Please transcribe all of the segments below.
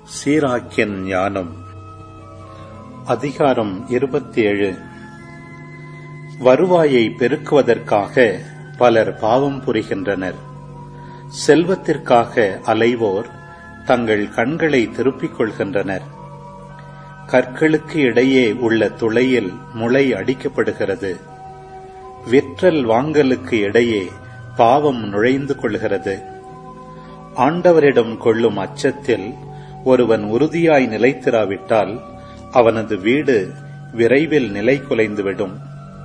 சீராக்கியன் ஞானம் அதிகாரம் இருபத்தி ஏழு வருவாயை பெருக்குவதற்காக பலர் பாவம் புரிகின்றனர் செல்வத்திற்காக அலைவோர் தங்கள் கண்களை திருப்பிக் கொள்கின்றனர் கற்களுக்கு இடையே உள்ள துளையில் முளை அடிக்கப்படுகிறது விற்றல் வாங்கலுக்கு இடையே பாவம் நுழைந்து கொள்கிறது ஆண்டவரிடம் கொள்ளும் அச்சத்தில் ஒருவன் உறுதியாய் நிலைத்திராவிட்டால் அவனது வீடு விரைவில் நிலை குலைந்துவிடும்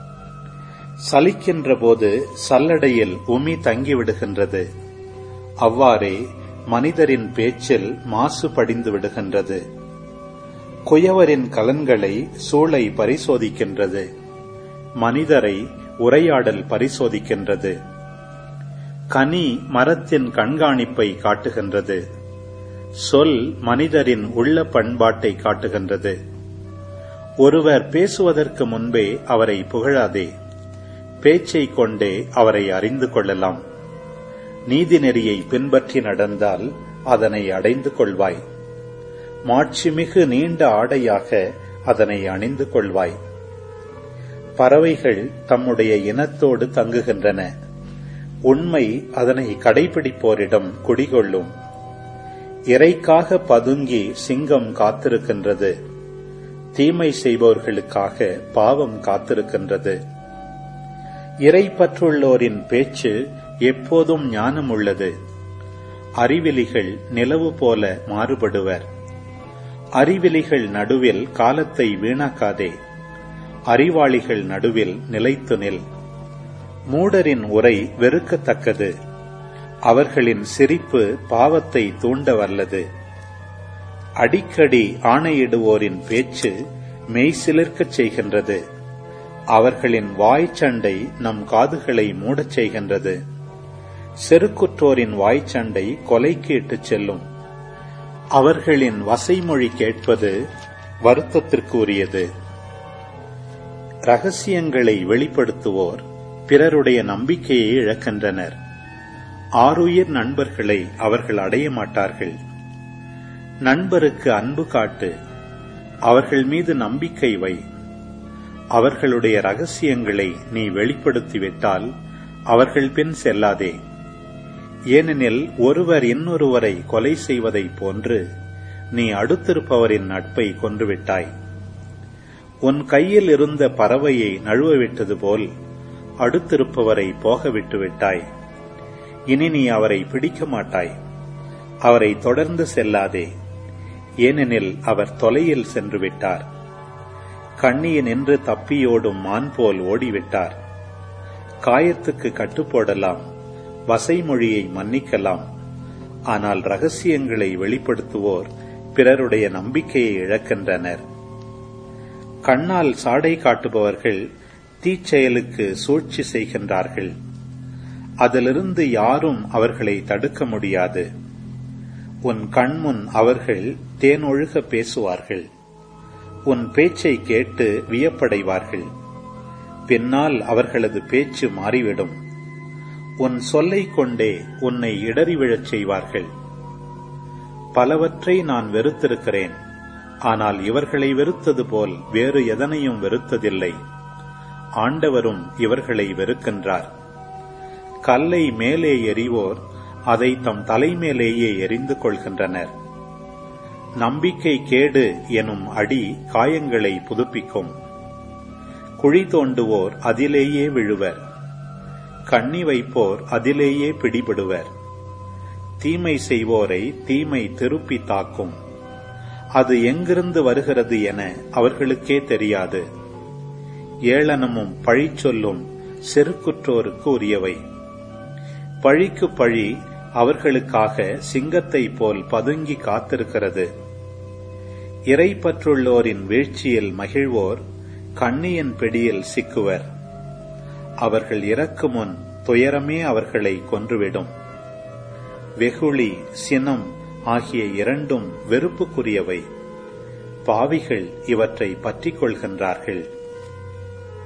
சலிக்கின்ற போது சல்லடையில் உமி தங்கிவிடுகின்றது அவ்வாறே மனிதரின் பேச்சில் மாசு படிந்து விடுகின்றது குயவரின் கலன்களை சூளை பரிசோதிக்கின்றது மனிதரை உரையாடல் பரிசோதிக்கின்றது கனி மரத்தின் கண்காணிப்பை காட்டுகின்றது சொல் மனிதரின் உள்ள பண்பாட்டை காட்டுகின்றது ஒருவர் பேசுவதற்கு முன்பே அவரை புகழாதே பேச்சை கொண்டே அவரை அறிந்து கொள்ளலாம் நீதிநெறியை பின்பற்றி நடந்தால் அதனை அடைந்து கொள்வாய் மாட்சிமிகு நீண்ட ஆடையாக அதனை அணிந்து கொள்வாய் பறவைகள் தம்முடைய இனத்தோடு தங்குகின்றன உண்மை அதனை கடைபிடிப்போரிடம் குடிகொள்ளும் இறைக்காக பதுங்கி சிங்கம் காத்திருக்கின்றது தீமை செய்பவர்களுக்காக பாவம் காத்திருக்கின்றது இறை பற்றுள்ளோரின் பேச்சு எப்போதும் ஞானம் உள்ளது அறிவிலிகள் நிலவு போல மாறுபடுவர் அறிவிலிகள் நடுவில் காலத்தை வீணாக்காதே அறிவாளிகள் நடுவில் நிலைத்து நில் மூடரின் உரை வெறுக்கத்தக்கது அவர்களின் சிரிப்பு பாவத்தை தூண்ட வல்லது அடிக்கடி ஆணையிடுவோரின் பேச்சு மெய்சிலிர்க்கச் செய்கின்றது அவர்களின் வாய்ச்சண்டை நம் காதுகளை மூடச் செய்கின்றது செருக்குற்றோரின் வாய்ச்சண்டை கொலைக்கு இட்டுச் செல்லும் அவர்களின் வசைமொழி கேட்பது வருத்தத்திற்கு உரியது ரகசியங்களை வெளிப்படுத்துவோர் பிறருடைய நம்பிக்கையை இழக்கின்றனர் ஆறுயிர் நண்பர்களை அவர்கள் அடைய மாட்டார்கள் நண்பருக்கு அன்பு காட்டு அவர்கள் மீது நம்பிக்கை வை அவர்களுடைய ரகசியங்களை நீ வெளிப்படுத்திவிட்டால் அவர்கள் பின் செல்லாதே ஏனெனில் ஒருவர் இன்னொருவரை கொலை செய்வதைப் போன்று நீ அடுத்திருப்பவரின் நட்பை கொன்றுவிட்டாய் உன் கையில் இருந்த பறவையை நழுவவிட்டது போல் அடுத்திருப்பவரை போக விட்டுவிட்டாய் இனி நீ அவரை பிடிக்க மாட்டாய் அவரை தொடர்ந்து செல்லாதே ஏனெனில் அவர் தொலையில் சென்று விட்டார் கண்ணியில் நின்று தப்பியோடும் மான் போல் ஓடிவிட்டார் காயத்துக்கு கட்டுப்போடலாம் வசைமொழியை மன்னிக்கலாம் ஆனால் ரகசியங்களை வெளிப்படுத்துவோர் பிறருடைய நம்பிக்கையை இழக்கின்றனர் கண்ணால் சாடை காட்டுபவர்கள் தீச்செயலுக்கு சூழ்ச்சி செய்கின்றார்கள் அதிலிருந்து யாரும் அவர்களை தடுக்க முடியாது உன் கண்முன் அவர்கள் தேனொழுக பேசுவார்கள் உன் பேச்சை கேட்டு வியப்படைவார்கள் பின்னால் அவர்களது பேச்சு மாறிவிடும் உன் சொல்லை கொண்டே உன்னை இடறி விழச் செய்வார்கள் பலவற்றை நான் வெறுத்திருக்கிறேன் ஆனால் இவர்களை வெறுத்தது போல் வேறு எதனையும் வெறுத்ததில்லை ஆண்டவரும் இவர்களை வெறுக்கின்றார் கல்லை மேலே எறிவோர் அதை தம் தலைமேலேயே எரிந்து கொள்கின்றனர் நம்பிக்கை கேடு எனும் அடி காயங்களை புதுப்பிக்கும் குழி தோண்டுவோர் அதிலேயே விழுவர் கண்ணி வைப்போர் அதிலேயே பிடிபடுவர் தீமை செய்வோரை தீமை திருப்பி தாக்கும் அது எங்கிருந்து வருகிறது என அவர்களுக்கே தெரியாது ஏளனமும் பழிச்சொல்லும் செருக்குற்றோருக்கு உரியவை பழிக்கு பழி அவர்களுக்காக சிங்கத்தை போல் பதுங்கி காத்திருக்கிறது இறை பற்றுள்ளோரின் வீழ்ச்சியில் மகிழ்வோர் கண்ணியின் பிடியில் சிக்குவர் அவர்கள் இறக்கு முன் துயரமே அவர்களை கொன்றுவிடும் வெகுளி சினம் ஆகிய இரண்டும் வெறுப்புக்குரியவை பாவிகள் இவற்றை பற்றிக் கொள்கின்றார்கள்